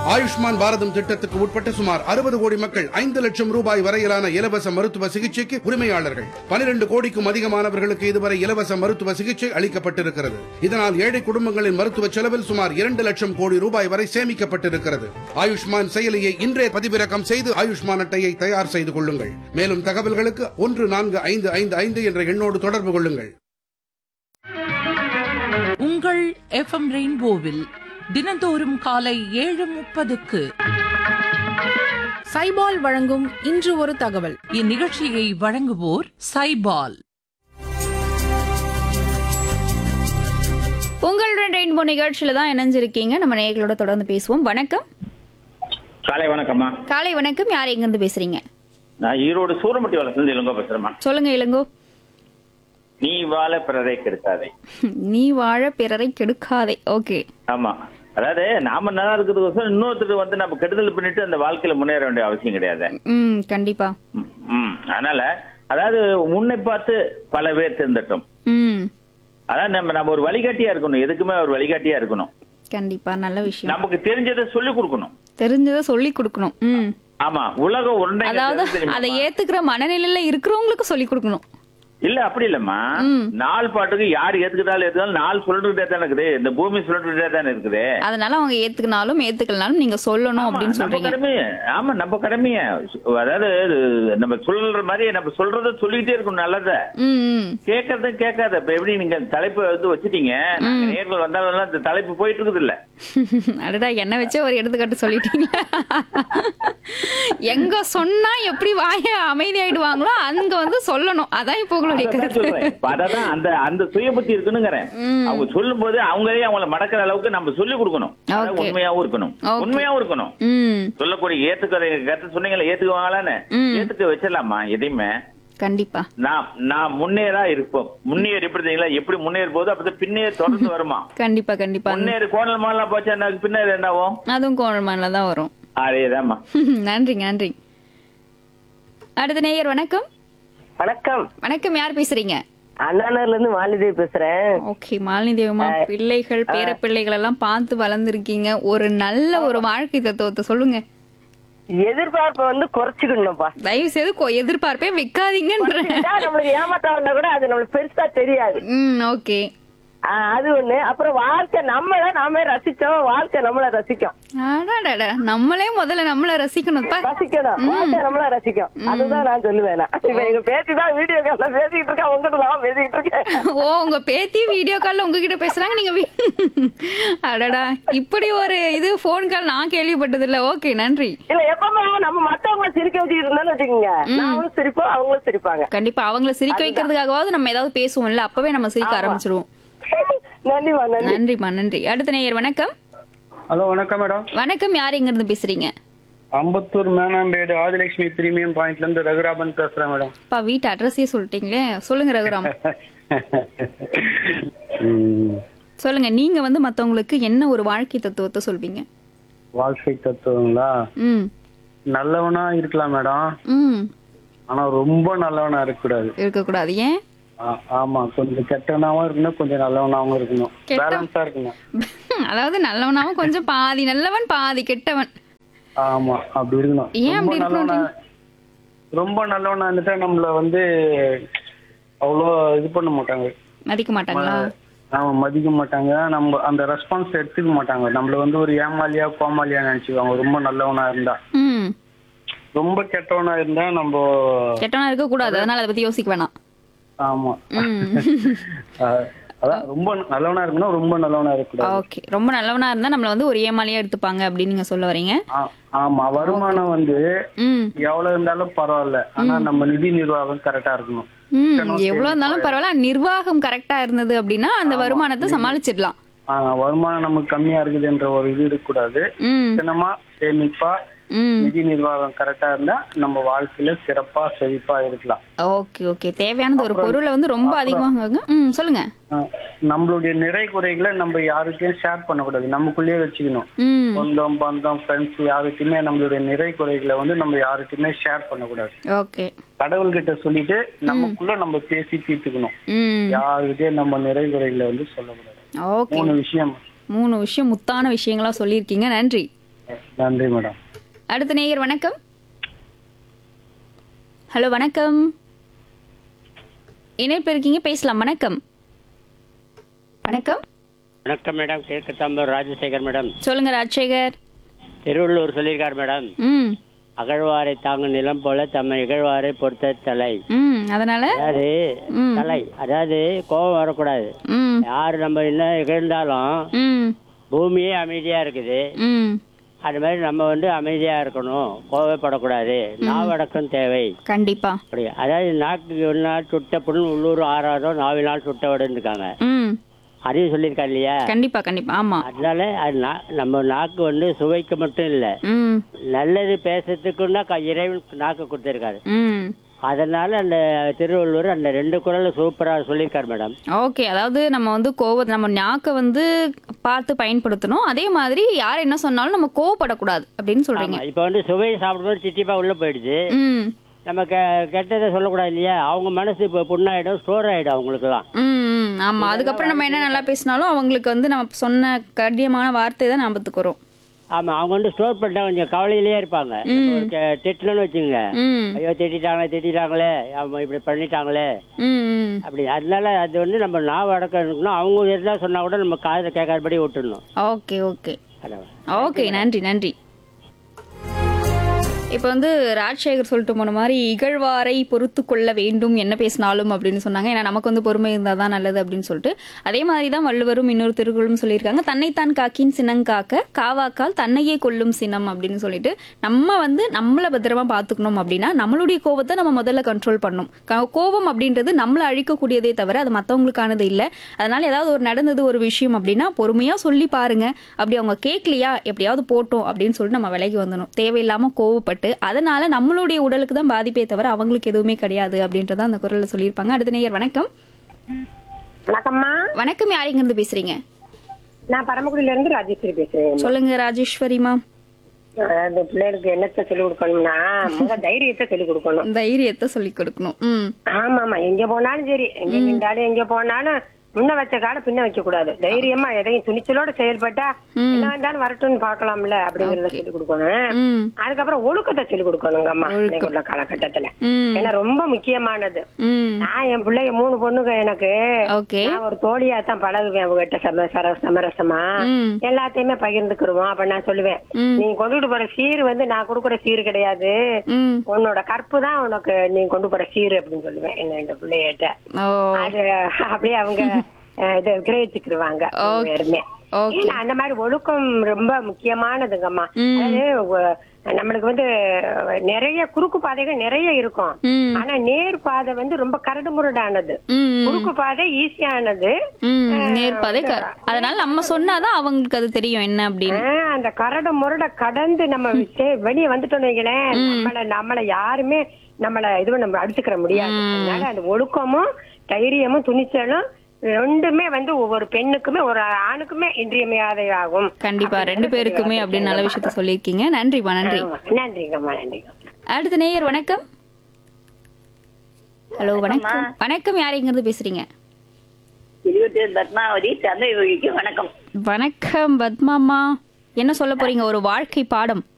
ஆயுஷ்மான் பாரதம் திட்டத்துக்கு உட்பட்ட சுமார் அறுபது கோடி மக்கள் ஐந்து லட்சம் ரூபாய் வரையிலான இலவச மருத்துவ சிகிச்சைக்கு உரிமையாளர்கள் பனிரெண்டு கோடிக்கும் அதிகமானவர்களுக்கு இதுவரை இலவச மருத்துவ சிகிச்சை அளிக்கப்பட்டிருக்கிறது இதனால் ஏழை குடும்பங்களின் மருத்துவ செலவில் சுமார் இரண்டு லட்சம் கோடி ரூபாய் வரை சேமிக்கப்பட்டிருக்கிறது ஆயுஷ்மான் செயலியை இன்றே பதிவிறக்கம் செய்து ஆயுஷ்மான் அட்டையை தயார் செய்து கொள்ளுங்கள் மேலும் தகவல்களுக்கு ஒன்று நான்கு ஐந்து ஐந்து ஐந்து என்ற எண்ணோடு தொடர்பு கொள்ளுங்கள் உங்கள் எஃப்எம் ரெயின்போவில் தினந்தோறும் காலை ஏழு முப்பதுக்கு சைபால் வழங்கும் இன்று ஒரு தகவல் இந்நிகழ்ச்சியை வழங்குவோர் சைபால் உங்களுடன் ரெயின்போ நிகழ்ச்சியில தான் இணைஞ்சிருக்கீங்க நம்ம நேயர்களோட தொடர்ந்து பேசுவோம் வணக்கம் காலை வணக்கம்மா காலை வணக்கம் யார் எங்க இருந்து பேசுறீங்க நான் ஈரோடு சூரமட்டி வளர்ந்து இளங்கோ பேசுறேம்மா சொல்லுங்க இளங்கோ நீ வாழ பிறரை கெடுக்காதே நீ வாழ பிறரை கெடுக்காதே ஓகே ஆமா அதாவது நாம நல்லா இருக்கிறதுக்கோசரம் இன்னொருத்தர் வந்து நம்ம கெடுதல் பண்ணிட்டு அந்த வாழ்க்கையில முன்னேற வேண்டிய அவசியம் கிடையாது ம் கண்டிப்பா ம், ம் அதனால அதாவது முன்னை பார்த்து பல பேர் திருந்தட்டும் ம் அதாவது நம்ம நம்ம ஒரு வழிகாட்டியா இருக்கணும் எதுக்குமே ஒரு வழிகாட்டியா இருக்கணும் கண்டிப்பா நல்ல விஷயம் நமக்கு தெரிஞ்சதை சொல்லி கொடுக்கணும் தெரிஞ்சதை சொல்லி கொடுக்கணும் ம் ஆமா உலகம் உருண்டை அதாவது அதை ஏத்துக்கிற மனநிலையில இருக்கிறவங்களுக்கு சொல்லி கொடுக்கணும் இல்ல அப்படி இல்லம்மா ம். நாள் பாட்டுக்கு யார் ஏத்துக்கிட்டாலும் ஏத்துக்கிட்டாலும் நாள் சொல்லிட்டே தானே இருக்குது இந்த பூமி சொல்லிட்டே தானே இருக்குது அதனால அவங்க ஏத்துக்கினாலும் ஏத்துக்கலனாலும் நீங்க சொல்லணும் அப்படின்னு நம்ம சொல்றீங்க கடமை ஆமா நம்ம கடமைய அதாவது இது நம்ம சொல்ற மாதிரி நம்ம சொல்றத சொல்லிக்கிட்டே இருக்கணும் நல்லத ம் ம் கேட்கறது கேட்காத இப்ப எப்படி நீங்க தலைப்பு வந்து வச்சுட்டீங்க நாங்க நேர்கள் வந்தாலும் இந்த தலைப்பு போயிட்டு இருக்குது இல்ல அடடா என்ன வச்சே ஒரு எடுத்துக்காட்டு சொல்லிட்டீங்க எங்க சொன்னா எப்படி வாய அமைதியாயிடுவாங்களோ அங்க வந்து சொல்லணும் அதான் இப்போ உங்களுடைய அதான் கருத்து சொல்றேன் இப்ப அதான் அந்த அந்த சுய புத்தி இருக்குனுங்கிறேன் அவங்க சொல்லும் போது அவங்களே அவங்கள மடக்கிற அளவுக்கு நம்ம சொல்லி கொடுக்கணும் அதாவது Okay. உண்மையாவும் இருக்கணும் Okay. உண்மையாவும் இருக்கணும் ம் சொல்லக்கூடிய ஏத்துக்கிற கருத்து சொன்னீங்களா ஏத்துக்குவாங்களான்னு ம். ஏத்துக்க வச்சிடலாமா எதையுமே கண்டிப்பா நான் நான் முன்னேறா இருப்போம் முன்னேறி எப்படி தெரியுங்களா எப்படி முன்னேறி போகுது அப்படி பின்னே தொடர்ந்து வருமா கண்டிப்பா கண்டிப்பா முன்னேறி கோணல் மாலாம் போச்சா எனக்கு பின்னாடி என்னாவும் அதுவும் கோணல்மான்ல தான் வரும் அதேதாம்மா நன்றி நன்றி அடுத்த நேயர் வணக்கம் வணக்கம் வணக்கம் யார் பேசுறீங்க அண்ணாநகர்ல இருந்து மாலிதேவி பேசுறேன் ஓகே மாலினி தேவமா பிள்ளைகள் பேர பிள்ளைகள் எல்லாம் பார்த்து வளர்ந்துருக்கீங்க ஒரு நல்ல ஒரு வாழ்க்கை தத்துவத்தை சொல்லுங்க எதிர்பார்ப்பை வந்து குறைச்சிக்கணும்ப்பா தயவு செய்து கொ- எதிர்பார்ப்பே வைக்காதீங்கன்ற நம்மளுக்கு ஏமாத்தம் வந்தா கூட அது நம்மளுக்கு பெருசா தெரியாது ம் ஓகே ஆஹ் அது ஒண்ணு அப்புறம் வாழ்க்கை நம்மள நாமே ரசிச்சோம் வாழ்க்கை நம்மள ரசிக்கும் அடாடாடா நம்மளே முதல்ல நம்மள ரசிக்கணும்ப்பா ரசிக்கணும் வாழ்க்கை நம்மள ரசிக்கும் அதுதான் நான் சொல்லுவேன் நான். இப்ப எங்க பேத்தி தான் வீடியோ கால்ல பேசிக்கிட்டு இருக்கேன் உங்ககிட்ட நான் பேசிக்கிட்டு இருக்கேன் ஓ உங்க பேத்தி வீடியோ கால்ல உங்ககிட்ட பேசுறாங்க நீங்க வீ- அடடா இப்படி ஒரு இது ஃபோன் கால் நான் கேள்விப்பட்டது இல்ல ஓகே நன்றி இல்ல எப்பவுமே நம்ம மத்தவங்கள சிரிக்க வச்சுக்கிட்டு இருந்தோம்னு வச்சுக்கோங்க நாங்களும் சிரிப்போம் அவங்களும் சிரிப்பாங்க கண்டிப்பா அவங்கள சிரிக்க வைக்கிறதுக்காகவாவது நம்ம ஏதாவது பேசுவோம்ல அப்பவே நம்ம சிரிக்க ஆரம்பிச்சிருவோம் நன்றிமா நன்றி நன்றிமா நன்றி அடுத்த நேயர் வணக்கம் ஹலோ வணக்கம் மேடம் வணக்கம் யார் எங்க இருந்து பேசுறீங்க அம்பத்தூர் மேனாம்பேடு ஆதிலட்சுமி பிரீமியம் பாயிண்ட்ல இருந்து ரகுராமன் பேசுறேன் மேடம் அப்பா வீட்டு அட்ரஸே சொல்லிட்டீங்களே சொல்லுங்க ரகுராம் ம், சொல்லுங்க நீங்க வந்து மத்தவங்களுக்கு என்ன ஒரு வாழ்க்கை தத்துவத்தை சொல்வீங்க வாழ்க்கை தத்துவங்களா ம் நல்லவனா இருக்கலாம் மேடம் ம் ஆனா ரொம்ப நல்லவனா இருக்கக்கூடாது இருக்கக்கூடாது ஏன் ஆ- ஆமா கொஞ்சம் கெட்டவனாவும் இருக்கணும் கொஞ்சம் நல்லவனாவும் இருக்கணும் கெட்ட- பேலன்ஸா இருக்கணும் அதாவது நல்லவனாவும் கொஞ்சம் பாதி நல்லவன் பாதி கெட்டவன் ஆமா அப்படி இருக்கணும் ஏன் ரொம்ப அப்படி நல்லவனா ரொம்ப நல்லவனா இருந்துட்டா நம்மள வந்து அவ்வளோ இது பண்ண மாட்டாங்க மதிக்க மாட்டாங்களா ஆமா மதிக்க மாட்டாங்க நம்ம அந்த ரெஸ்பான்ஸ் எடுத்துக்க மாட்டாங்க நம்மள வந்து ஒரு ஏமாலியா கோமாலியா நினைச்சுக்குவாங்க ரொம்ப நல்லவனா இருந்தா ம் ரொம்ப கெட்டவனா இருந்தா நம்ம கெட்டவனா இருக்க கூடாது அதனால அதை பத்தி யோசிக்க வேணாம் ஆமா ம் அஹ் அதான் ரொம்ப நல்லவனா இருக்கணும் ரொம்ப நல்லவனா இருக்கக்கூடாது ஓகே ரொம்ப நல்லவனா இருந்தா நம்மள வந்து ஒரு ஏமாலியா எடுத்துப்பாங்க அப்படின்னு நீங்க சொல்ல வரீங்க ஆ- ஆமா வருமானம் வந்து ம் எவ்வளவு இருந்தாலும் பரவாயில்ல ஆனா நம்ம நிதி நிர்வாகம் கரெக்டா இருக்கணும் ம் எவ்வளவு இருந்தாலும் பரவாயில்ல நிர்வாகம் கரெக்டா இருந்தது அப்படின்னா அந்த வருமானத்தை சமாளிச்சிடலாம் ஆஹ் வருமானம் நமக்கு கம்மியா இருக்குதுன்ற ஒரு இது இருக்கக்கூடாது ம் சின்னமா சேமிப்பா ம் நிதி நிர்வாகம் கரெக்டா இருந்தா நம்ம வாழ்க்கையில சிறப்பா செழிப்பா இருக்கலாம் ஓகே ஓகே தேவையானது ஒரு பொருளை வந்து ரொம்ப அதிகமாக ம் சொல்லுங்க ஆஹ் நம்மளுடைய நிறை குறைகளை நம்ம யாருக்கையும் ஷேர் பண்ணக்கூடாது நமக்குள்ளேயே வச்சுக்கணும் ம் சொந்தம் பந்தம் ஃப்ரெண்ட்ஸ் யாருக்குமே நம்மளுடைய நிறை குறைகளை வந்து நம்ம யாருக்குமே ஷேர் பண்ணக்கூடாது ஓகே கடவுள்கிட்ட சொல்லிட்டு நமக்குள்ள நம்ம பேசி தீர்த்துக்கணும் ம் யாருக்கிட்டே நம்ம நிறை குறைகளை வந்து சொல்லக்கூடாது ஓகே மூணு விஷயம் மூணு விஷயம் முத்தான விஷயங்களா சொல்லியிருக்கீங்க நன்றி நன்றி மேடம் அடுத்த நேயர் வணக்கம் ஹலோ வணக்கம் இணைப்பு இருக்கீங்க பேசலாம் வணக்கம் வணக்கம் வணக்கம் மேடம் கிழக்கு தாம்பூர் ராஜசேகர் மேடம் சொல்லுங்க ராஜசேகர் திருவள்ளூர் சொல்லியிருக்கார் மேடம் ம் அகழ்வாரை தாங்கும் நிலம் போல தம்மை இகழ்வாரை பொறுத்த தலை ம் அதனால அதாவது ம். தலை அதாவது கோபம் வரக்கூடாது ம் யார் நம்ம என்ன இகழ்ந்தாலும் ம் பூமியே அமைதியா இருக்குது ம் அது மாதிரி நம்ம வந்து அமைதியா இருக்கணும் கோவப்படக்கூடாது நாவடக்கம் தேவை கண்டிப்பா அப்படி அதாவது நாக்கு ஒரு நாள் சுட்ட புண் உள்ளூர் ஆறாதோ நாவினால் சுட்ட விடுன்னு ம் அதையும் சொல்லியிருக்கா இல்லையா கண்டிப்பா கண்டிப்பா ஆமா அதனால அது நா- நம்ம நாக்கு வந்து சுவைக்கு மட்டும் இல்லை ம் நல்லது பேசுறதுக்குன்னா க- இறைவன் நாக்கு கொடுத்திருக்காரு ம் அதனால அந்த திருவள்ளுவர் அந்த ரெண்டு குரல் சூப்பரா சொல்லியிருக்காரு மேடம் ஓகே அதாவது நம்ம வந்து கோவத்தை நம்ம நாக்கை வந்து பார்த்து பயன்படுத்தணும் அதே மாதிரி யார் என்ன சொன்னாலும் நம்ம கோவப்படக்கூடாது அப்படின்னு சொல்றீங்க ஆமா, இப்ப வந்து சுவை சாப்பிடும்போது சிட்டிப்பா உள்ள போயிடுச்சு ம் நம்ம கெ- கெட்டதை சொல்லக்கூடாது இல்லையா அவங்க மனசு இப்ப புண்ணாயிடும் ஸ்டோர் ஆயிடும் அவங்களுக்குலாம் ம் ம், ஆமா அதுக்கப்புறம் நம்ம என்ன நல்லா பேசினாலும் அவங்களுக்கு வந்து நம்ம சொன்ன கடினமான வார்த்தை தான் ஞாபகத்துக்கு வரும் ஆமா அவங்க வந்து ஸ்டோர் பண்ணிட்டா கொஞ்சம் கவலையிலேயே இருப்பாங்க இப்ப ஒரு கெ- திட்டணும்னு வச்சுங்க ம் ஐயோ திட்டாங்களே திட்டாங்களே அவங்க இப்படி பண்ணிட்டாங்களே ம் ம் அப்படி அதனால அது வந்து நம்ம நாவ் அடக்கம் இருக்கணும் அவங்க எதனா சொன்னா கூட நம்ம காதில் கேட்காதபடி விட்டுடணும் ஓகே ஓகே அதான் ஓகே நன்றி நன்றி இப்போ வந்து ராஜசேகர் சொல்லிட்டு போன மாதிரி இகழ்வாரை பொறுத்து கொள்ள வேண்டும் என்ன பேசினாலும் அப்படின்னு சொன்னாங்க ஏன்னா நமக்கு வந்து பொறுமை இருந்தால் தான் நல்லது அப்படின்னு சொல்லிட்டு அதே மாதிரி தான் வள்ளுவரும் இன்னொரு திருக்குறளும் சொல்லியிருக்காங்க தன்னைத்தான் காக்கின் சினங்காக்க காவாக்கால் தன்னையே கொல்லும் சினம் அப்படின்னு சொல்லிட்டு நம்ம வந்து நம்மளை பத்திரமா பார்த்துக்கணும் அப்படின்னா நம்மளுடைய கோபத்தை நம்ம முதல்ல கண்ட்ரோல் பண்ணணும் க- கோபம் அப்படின்றது நம்மளை அழிக்கக்கூடியதே தவிர அது மற்றவங்களுக்கானது இல்லை அதனால ஏதாவது ஒரு நடந்தது ஒரு விஷயம் அப்படின்னா பொறுமையா சொல்லி பாருங்க அப்படி அவங்க கேட்கலையா எப்படியாவது போட்டோம் அப்படின்னு சொல்லிட்டு நம்ம விலகி வந்துடணும் தேவையில்லாம கோவப்பட்டு அதனால நம்மளுடைய உடலுக்கு தான் பாதிப்பே தவிர அவங்களுக்கு எதுவுமே கிடையாது அப்படின்றத அந்த குரல்ல சொல்லியிருப்பாங்க அடுத்த நேயர் வணக்கம் வணக்கம்மா வணக்கம் யாரிங்க இருந்து பேசுறீங்க நான் பரமக்குடியில இருந்து ராஜேஸ்வரி பேசுறேன் சொல்லுங்க ராஜேஸ்வரிமா அந்த பிள்ளைகளுக்கு என்னத்த சொல்லிக் கொடுக்கணும்னா முத தைரியத்தை சொல்லிக் கொடுக்கணும் தைரியத்தை சொல்லி கொடுக்கணும் ம் ஆமாமா எங்க போனாலும் சரி எங்க நின்றாலும் எங்க போனாலும் முன்ன வச்ச கால பின்ன வைக்க கூடாது தைரியமா எதையும் துணிச்சலோட செயல்பட்டா என்ன வந்தாலும் வரட்டும்னு பாக்கலாம்ல அப்படிங்கறத சொல்லிக் கொடுக்கணும் ம் அதுக்கப்புறம் ஒழுக்கத்தை சொல்லிக் கொடுக்கணுங்க அம்மா இன்னைக்கு உள்ள காலகட்டத்துல ம் ஏன்னா ரொம்ப முக்கியமானது ம் நான் என் பிள்ளைய மூணு பொண்ணுங்க எனக்கு ஓகே நான் ஒரு தோழியா தான் பழகுவேன் அவங்ககிட்ட சம சர சமரசமா ம் எல்லாத்தையுமே பகிர்ந்துக்கிருவோம் அப்ப நான் சொல்லுவேன் ம். நீ கொண்டுட்டு போற சீர் வந்து நான் கொடுக்குற சீர் கிடையாது ம் உன்னோட கற்பு தான் உனக்கு நீ கொண்டு போற சீர் அப்படின்னு சொல்லுவேன் என்ன இந்த பிள்ளைகிட்ட ஓ அது அப்படியே அவங்க அஹ், இது கிரகிச்சுக்கிடுவாங்க எல்லாருமே ஓகே ஏன்னா அந்த மாதிரி ஒழுக்கம் ரொம்ப முக்கியமானதுங்கம்மா ம். அதாவது ஒ- நம்மளுக்கு வந்து நிறைய குறுக்கு பாதைகள் நிறைய இருக்கும் ம் ஆனா நேர் பாதை வந்து ரொம்ப கரடு முரடானது ம் குறுக்கு பாதை ஈஸியானது ம் நேர்பாதை க- அதனால நம்ம சொன்னாதான் அவங்களுக்கு அது தெரியும் என்ன அப்படின்னு ஆஹ், அந்த கரடு முரட கடந்து நம்ம சே- வெளிய வந்துட்டோம்னு வைங்களேன் நம்மள நம்மள யாருமே நம்மள இது நம்ம அடிச்சுக்கிற முடியாது அதனால அந்த ஒழுக்கமும் தைரியமும் துணிச்சலும் ரெண்டுமே வந்து ஒவ்வொரு பெண்ணுக்குமே ஒரு ஆணுக்குமே இன்றியமையாத ஆகும் கண்டிப்பா ரெண்டு பேருக்குமே அப்படின்னு நல்ல விஷயத்த சொல்லியிருக்கீங்க நன்றிப்பா நன்றி ஆமா. நன்றிங்கம்மா நன்றிங்க அடுத்த நேயர் வணக்கம் ஹலோ வணக்கம் வணக்கம் யார் எங்க இருந்து பேசுறீங்க இருபத்தி பத்மாவதி தமிழ் மொழிக்கு வணக்கம் வணக்கம் பத்மாமா என்ன சொல்ல போறீங்க ஒரு வாழ்க்கை பாடம்